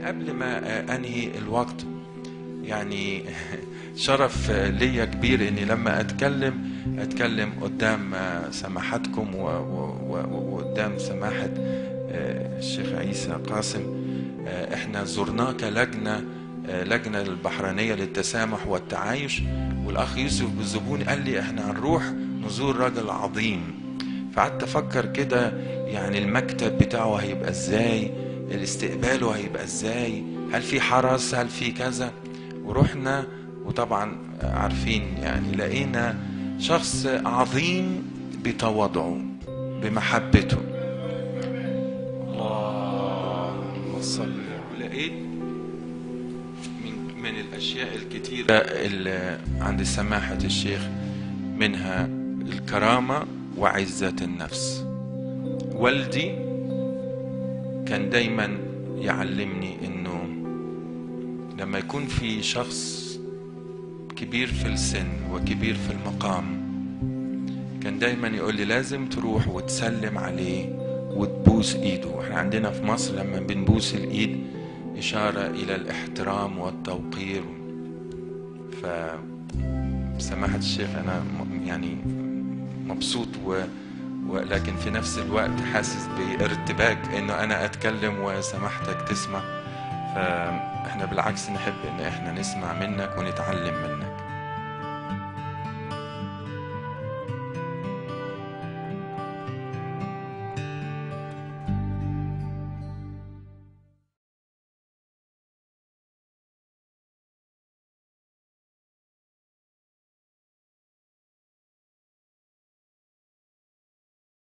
قبل ما انهي الوقت يعني شرف ليا كبير اني لما اتكلم اتكلم قدام سماحتكم وقدام سماحه الشيخ عيسى قاسم احنا زرناه كلجنه لجنه البحرينيه للتسامح والتعايش والاخ يوسف بالزبوني قال لي احنا هنروح نزور راجل عظيم فقعدت افكر كده يعني المكتب بتاعه هيبقى ازاي الاستقباله هيبقى ازاي هل في حرس هل في كذا ورحنا وطبعا عارفين يعني لقينا شخص عظيم بتواضعه بمحبته اللهم صل ولقيت من من الاشياء الكتيره اللي عند سماحه الشيخ منها الكرامه وعزه النفس والدي كان دايما يعلمني انه لما يكون في شخص كبير في السن وكبير في المقام كان دايما يقول لي لازم تروح وتسلم عليه وتبوس ايده احنا عندنا في مصر لما بنبوس الايد اشاره الى الاحترام والتوقير ف سماحه الشيخ انا يعني مبسوط و... ولكن في نفس الوقت حاسس بارتباك انه انا اتكلم وسماحتك تسمع فاحنا بالعكس نحب ان احنا نسمع منك ونتعلم منك